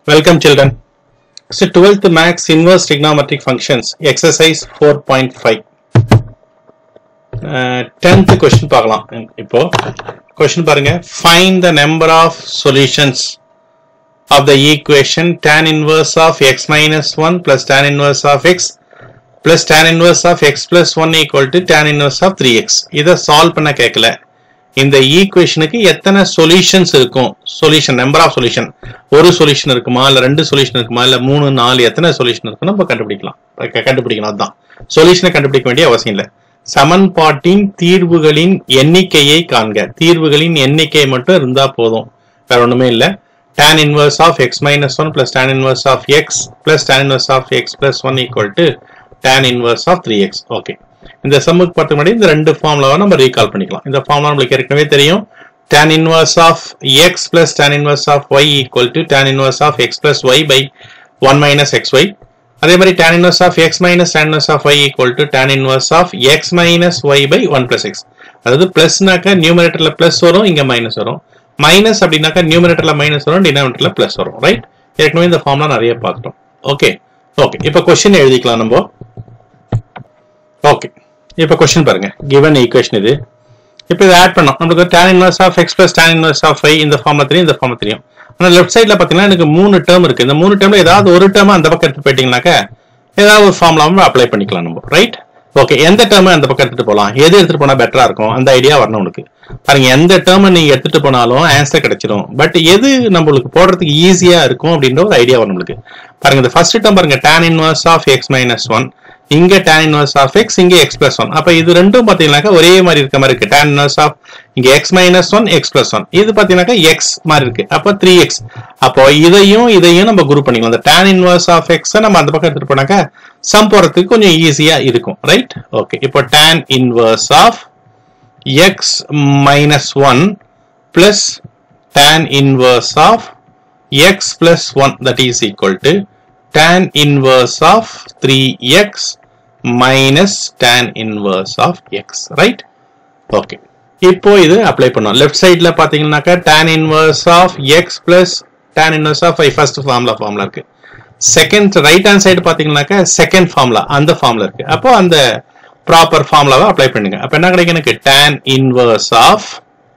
Welcome children. So 12th max inverse trigonometric functions exercise 4.5. Uh, 10th question பார்க்கலாம் இப்போ question பாருங்க find the number of solutions of the equation tan inverse of x minus 1 plus tan inverse of x plus tan inverse of x plus 1 equal to tan inverse of 3x இதை solve பண்ண கேட்கல இந்த ஈக்குவேஷனுக்கு எத்தனை solutions இருக்கும் solution number of solution ஒரு solution இருக்குமா இல்ல ரெண்டு சொல்யூஷன் இருக்குமா இல்ல மூணு நாலு எத்தனை சொல்யூஷன் இருக்குன்னு நம்ம கண்டுபிடிக்கலாம் க- கண்டுபிடிக்கணும் அதுதான் சொல்யூஷனை கண்டுபிடிக்க வேண்டிய அவசியம் இல்லை சமன்பாட்டின் தீர்வுகளின் எண்ணிக்கையை காண்க தீர்வுகளின் எண்ணிக்கை மட்டும் இருந்தா போதும் வேற ஒண்ணுமே இல்ல tan inverse of x minus 1 plus tan inverse of x plus tan inverse of x plus 1 equal to tan inverse of 3x okay இந்த சம்முக்கு பார்த்து முன்னாடி இந்த ரெண்டு ஃபார்முலாவை நம்ம ரீகால் பண்ணிக்கலாம் இந்த ஃபார்முலா நம்மளுக்கு ஏற்கனவே தெரியும் tan inverse of x plus tan inverse of y equal to tan inverse of x plus y by 1 minus xy அதே மாதிரி tan inverse of x minus tan inverse of y equal to tan inverse of x minus y by 1 plus x அதாவது பிளஸ்னாக்கா நியூமரேட்டர்ல plus வரும் இங்க minus வரும் minus அப்படின்னாக்கா நியூமரேட்டர்ல minus வரும் டினாமினேட்டர்ல plus வரும் right ஏற்கனவே இந்த ஃபார்ம்லாம் நிறைய பார்த்துட்டோம் ஓகே ஓகே இப்போ கொஸ்டின் எழுதிக்கலாம் நம்ம ஓகே இப்போ கொஸ்டின் பாருங்க கிவன் ஈக்குவேஷன் இது இப்போ இதை ஆட் பண்ணோம் நம்மளுக்கு tan inverse of x plus tan inverse of five இந்த ஃபார்ம்ல தெரியும் இந்த ஃபார்ம்ல தெரியும் ஆனால் லெஃப்ட் சைடில் பார்த்தீங்கன்னா எனக்கு மூணு டேர்ம் இருக்கு இந்த மூணு டேர்ம்ல ஏதாவது ஒரு டேர்ம் அந்த பக்கம் எடுத்து போயிட்டீங்கன்னாக்கா ஏதாவது ஒரு ஃபார்ம்லாவும் அப்ளை பண்ணிக்கலாம் நம்ம ரைட் ஓகே எந்த டேர்ம் அந்த பக்கம் எடுத்துட்டு போகலாம் எது எடுத்துட்டு போனா பெட்டரா இருக்கும் அந்த ஐடியா வரணும் உனக்கு பாருங்க எந்த டேர்ம் நீங்க எடுத்துட்டு போனாலும் ஆன்சர் கிடைச்சிடும் பட் எது நம்மளுக்கு போடுறதுக்கு ஈஸியா இருக்கும் அப்படின்ற ஒரு ஐடியா வரும் நம்மளுக்கு பாருங்க இந்த ஃபர்ஸ்ட் டேர்ம் பாருங்க tan inverse of x minus one இங்க tan இன்வர்ஸ் ஆஃப் எக்ஸ் இங்க எக்ஸ் பிளஸ் ஒன் அப்ப இது ரெண்டும் பாத்தீங்கன்னாக்கா ஒரே மாதிரி இருக்க மாதிரி இருக்கு tan இன்வர்ஸ் ஆஃப் இங்க x minus one x plus one இது பாத்தீங்கன்னாக்கா எக்ஸ் மாதிரி இருக்கு அப்ப த்ரீ எக்ஸ் அப்போ இதையும் இதையும் நம்ம குரூப் பண்ணிக்கலாம் இந்த tan இன்வர்ஸ் ஆஃப் எக்ஸ் நம்ம அந்த பக்கம் எடுத்துட்டு போனாக்கா சம் போறதுக்கு கொஞ்சம் ஈஸியா இருக்கும் ரைட் ஓகே இப்போ tan inverse of x minus 1 plus tan inverse of x plus 1 that is equal to tan inverse of 3x minus tan inverse of x right okay இப்போ இது அப்ளை பண்ணோம் லெஃப்ட் சைடுல பாத்தீங்கன்னாக்கா tan inverse of x plus tan inverse of y first formula formula இருக்கு second right hand side பாத்தீங்கன்னாக்கா second formula அந்த formula இருக்கு அப்போ அந்த ப்ராப்பர் ஃபார்முலாவை அப்ளை பண்ணுங்க அப்ப என்ன கிடைக்கும் எனக்கு tan inverse of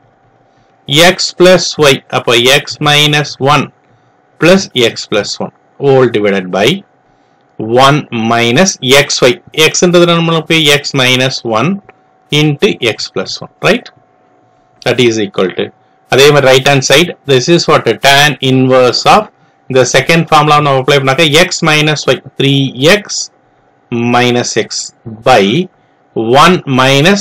x plus y அப்போ x minus one plus x plus one whole divided by one minus x y எக்ஸ்ன்றது நம்மளுக்கு x minus one into x plus one right that is equal to அதே மாதிரி right hand side this is what tan inverse of இந்த second formula நம்ம apply பண்ணாக்க x minus y three x minus x by 1 minus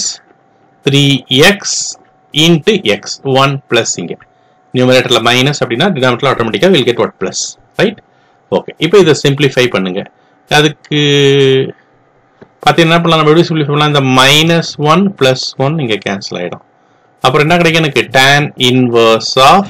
3x into x 1 plus இங்க நியூமரேட்டர்ல minus அப்படின்னா டினாமினேட்டர்ல ஆட்டோமேட்டிக்கா will get what plus right okay இப்போ இதை simplify பண்ணுங்க அதுக்கு பார்த்தீங்கன்னா என்ன பண்ணலாம் நம்ம எப்படி சிம்பிளிஃபை பண்ணலாம் இந்த மைனஸ் ஒன் பிளஸ் ஒன் இங்க கேன்சல் ஆயிடும் அப்புறம் என்ன கிடைக்கும் எனக்கு tan inverse of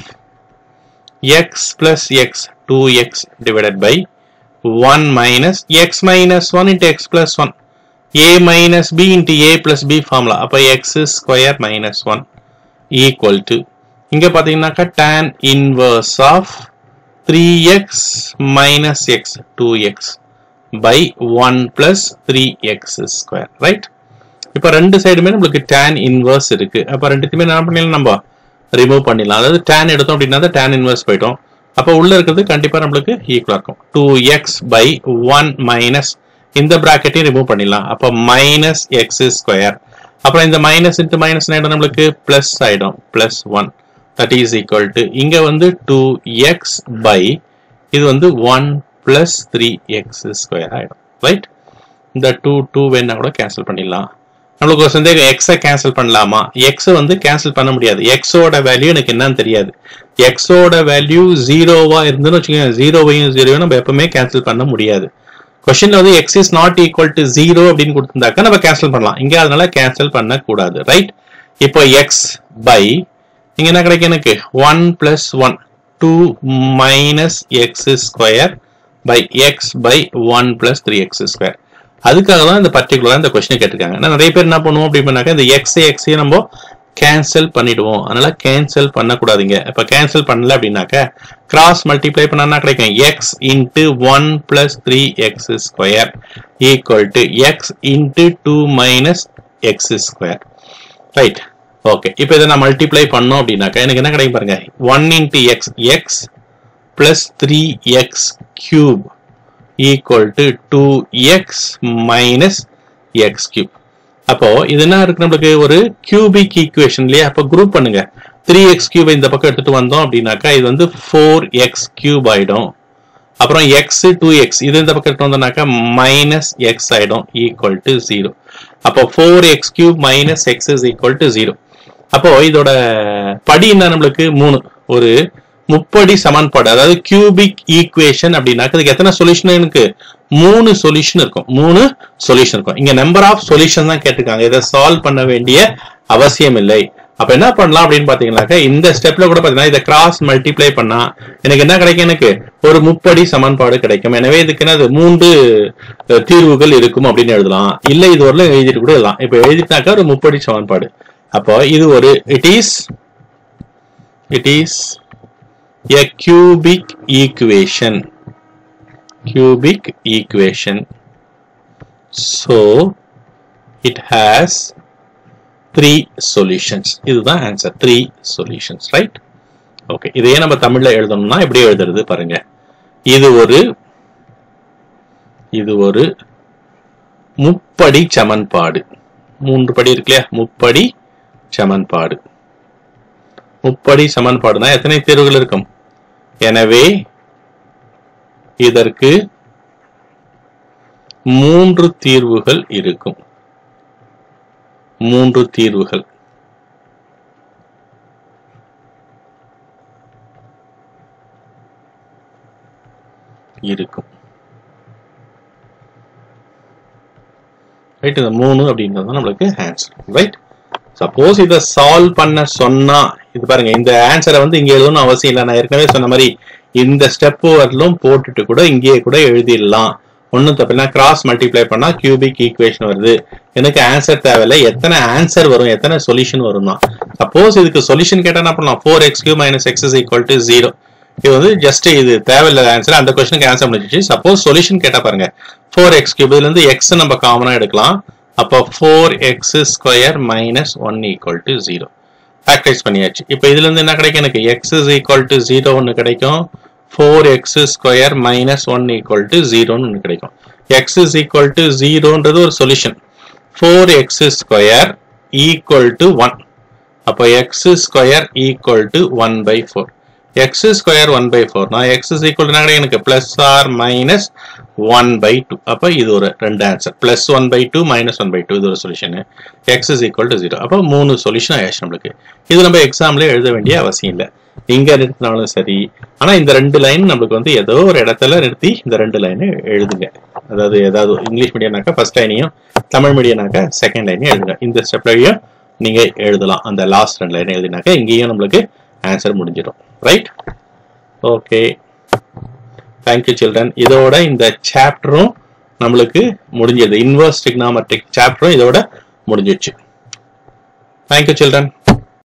x plus x two x divided by 1 minus x minus 1 into x plus 1 a minus b into a plus b formula அப்ப x square minus 1 equal to இங்க பாத்தீங்கன்னாக்கா tan inverse of 3x minus x 2x by 1 plus 3x square right இப்ப ரெண்டு சைடுமே நம்மளுக்கு tan inverse இருக்கு அப்ப ரெண்டுத்துமே என்ன பண்ணிடலாம் நம்ம ரிமூவ் பண்ணிடலாம் அதாவது tan எடுத்தோம் அப்படின்னா tan inverse போயிட்டோம் அப்போ உள்ள இருக்கிறது கண்டிப்பா நம்மளுக்கு ஈக்குவலா இருக்கும் two x by one minus இந்த பிராக்கெட்டையும் ரிமூவ் பண்ணிடலாம் அப்போ மைனஸ் எக்ஸ் ஸ்கொயர் அப்புறம் இந்த மைனஸ் இன்ட்டு மைனஸ் ஆயிடும் நம்மளுக்கு பிளஸ் ஆயிடும் plus one that is equal to இங்க வந்து டூ எக்ஸ் பை இது வந்து one plus three x square ஆயிடும் ரைட் இந்த டூ டூ வேணா கூட கேன்சல் பண்ணிடலாம் நம்மளுக்கு ஒரு சந்தேகம் எக்ஸை கேன்சல் பண்ணலாமா எக்ஸை வந்து கேன்சல் பண்ண முடியாது எக்ஸோட வேல்யூ எனக்கு என்னன்னு தெரியாது எக்ஸோட வேல்யூ ஜீரோவா இருந்துன்னு வச்சுக்கோங்க ஜீரோவையும் ஜீரோவையும் நம்ம எப்பவுமே கேன்சல் பண்ண முடியாது கொஸ்டின்ல வந்து x is not equal to zero அப்படின்னு கொடுத்திருந்தாக்க நம்ம கேன்சல் பண்ணலாம் இங்க அதனால கேன்சல் பண்ணக்கூடாது ரைட் இப்போ எக்ஸ் பை இங்க என்ன கிடைக்கும் எனக்கு one plus one two minus x square by x by one plus three x square அதுக்காக தான் இந்த பர்டிகுலரா இந்த கொஸ்டின் கேட்டிருக்காங்க நான் நிறைய பேர் என்ன பண்ணுவோம் அப்படின்னாக்கா இந்த எக்ஸ் எக்ஸையும் நம்ம கேன்சல் பண்ணிடுவோம் அதனால கேன்சல் பண்ணக்கூடாதுங்க இப்ப கேன்சல் பண்ணல அப்படின்னாக்க கிராஸ் மல்டிப்ளை பண்ணா கிடைக்கும் x into one plus three x square equal to x into two minus x square right okay இப்போ இதை நான் மல்டிப்ளை பண்ணோம் அப்படின்னாக்கா எனக்கு என்ன கிடைக்கும் பாருங்க one into x x plus three x cube equal to two x minus x cube அப்போ இது என்ன இருக்கு நம்மளுக்கு ஒரு கியூபிக் ஈக்குவேஷன் இல்லையா அப்போ குரூப் பண்ணுங்க த்ரீ எக்ஸ் கியூப் இந்த பக்கம் எடுத்துட்டு வந்தோம் அப்படின்னாக்கா இது வந்து ஃபோர் எக்ஸ் கியூப் ஆயிடும் அப்புறம் எக்ஸ் டூ எக்ஸ் இது இந்த பக்கம் எடுத்து வந்தோம்னாக்கா மைனஸ் எக்ஸ் ஆயிடும் ஈக்குவல் டு ஜீரோ அப்போ four x cube minus x is equal to zero அப்போ இதோட படி என்ன நம்மளுக்கு மூணு ஒரு முப்படி சமன்பாடு அதாவது கியூபிக் ஈக்குவேஷன் அப்படின்னாக்க இதுக்கு எத்தனை சொல்யூஷன் இருக்கு மூணு சொல்யூஷன் இருக்கும் மூணு சொல்யூஷன் இருக்கும் இங்க நம்பர் ஆஃப் சொல்யூஷன் தான் கேட்டிருக்காங்க இதை சால்வ் பண்ண வேண்டிய அவசியம் இல்லை அப்ப என்ன பண்ணலாம் அப்படின்னு பாத்தீங்கன்னாக்க இந்த ஸ்டெப்ல கூட பாத்தீங்கன்னா இதை கிராஸ் மல்டிப்ளை பண்ணா எனக்கு என்ன கிடைக்கும் எனக்கு ஒரு முப்படி சமன்பாடு கிடைக்கும் எனவே இதுக்கு என்னது மூன்று அஹ், தீர்வுகள் இருக்கும் அப்படின்னு எழுதலாம் இல்ல இது வரல எழுதிட்டு கூட எழுதலாம் இப்ப எழுதிட்டாக்கா ஒரு முப்படி சமன்பாடு அப்போ இது ஒரு it is it is a cubic equation cubic equation so it has three solutions இதுதான் answer three solutions right okay இதையே நம்ம தமிழ்ல எழுதணும்னா எப்படி எழுதுறது பாருங்க இது ஒரு இது ஒரு முப்படி சமன்பாடு மூன்று படி இருக்கு இல்லையா முப்படி சமன்பாடு முப்படி சமன்பாடுனா எத்தனை தீர்வுகள் இருக்கும் எனவே இதற்கு மூன்று தீர்வுகள் இருக்கும் மூன்று தீர்வுகள் இருக்கும் ரைட் இந்த மூணு அப்படின்றது தான் நம்மளுக்கு ஆன்சர் ரைட் சப்போஸ் இதை சால்வ் பண்ண சொன்னா இது பாருங்க இந்த ஆன்சரை வந்து இங்க எழுதணும் அவசியம் இல்லை நான் ஏற்கனவே சொன்ன மாதிரி இந்த ஸ்டெப் வரலும் போட்டுட்டு கூட இங்கேயே கூட எழுதிடலாம் ஒன்றும் தப்பில்லை கிராஸ் மல்டிப்ளை பண்ணா கியூபிக் ஈக்குவேஷன் வருது எனக்கு ஆன்சர் தேவையில்லை எத்தனை ஆன்சர் வரும் எத்தனை சொல்யூஷன் வரும் தான் சப்போஸ் இதுக்கு சொல்யூஷன் கேட்டா என்ன பண்ணலாம் four x cube minus x is equal to zero இது வந்து ஜஸ்ட் இது தேவையில்லாத ஆன்சர் அந்த கொஸ்டினுக்கு ஆன்சர் முடிஞ்சிச்சு சப்போஸ் சொல்யூஷன் கேட்டா பாருங்க ஃபோர் எக்ஸ் கியூப் இதுல இருந்து எக்ஸ் நம்ம காமனா எடுக்கலாம் அப்போ four x square minus one equal to zero factorize பண்ணியாச்சு இப்போ இதுல இருந்து என்ன கிடைக்கும் எனக்கு x is equal to zero ஒன்று கிடைக்கும் four x square minus one equal to ஜீரோன்னு ஒன்று கிடைக்கும் எக்ஸ் இஸ் ஈக்குவல் டு ஜீரோன்றது ஒரு solution four x square equal to one அப்போ x square equal to one by four x square one by four நான் x is equal to எனக்கு plus R minus one by two அப்போ இது ஒரு ரெண்டு answer plus one by two minus one by two இது ஒரு solution x is equal to zero அப்போ மூணு சொல்யூஷன் ஆயிடுச்சு நம்மளுக்கு இது நம்ம எக்ஸாம்ல எழுத வேண்டிய அவசியம் இல்லை இங்க நிறுத்தினாலும் சரி ஆனா இந்த ரெண்டு லைன் நம்மளுக்கு வந்து ஏதோ ஒரு இடத்துல நிறுத்தி இந்த ரெண்டு லைனை எழுதுங்க அதாவது ஏதாவது இங்கிலீஷ் மீடியம்னாக்கா ஃபர்ஸ்ட் லைனையும் தமிழ் மீடியம்னாக்கா செகண்ட் லைனையும் எழுதுங்க இந்த ஸ்டெப்லையும் நீங்க எழுதலாம் அந்த லாஸ்ட் ரெண்டு லைன் எழுதினாக்கா இங்கேயும் நம்மளுக்கு ஆன்சர் முடிஞ்சிடும் ரைட் ஓகே தேங்க்யூ சில்ட்ரன் இதோட இந்த சாப்டரும் நம்மளுக்கு முடிஞ்சது இன்வர்ஸ் டிக்னாமெட்ரிக் சாப்டரும் இதோட முடிஞ்சிச்சு தேங்க்யூ சில்ட்ரன்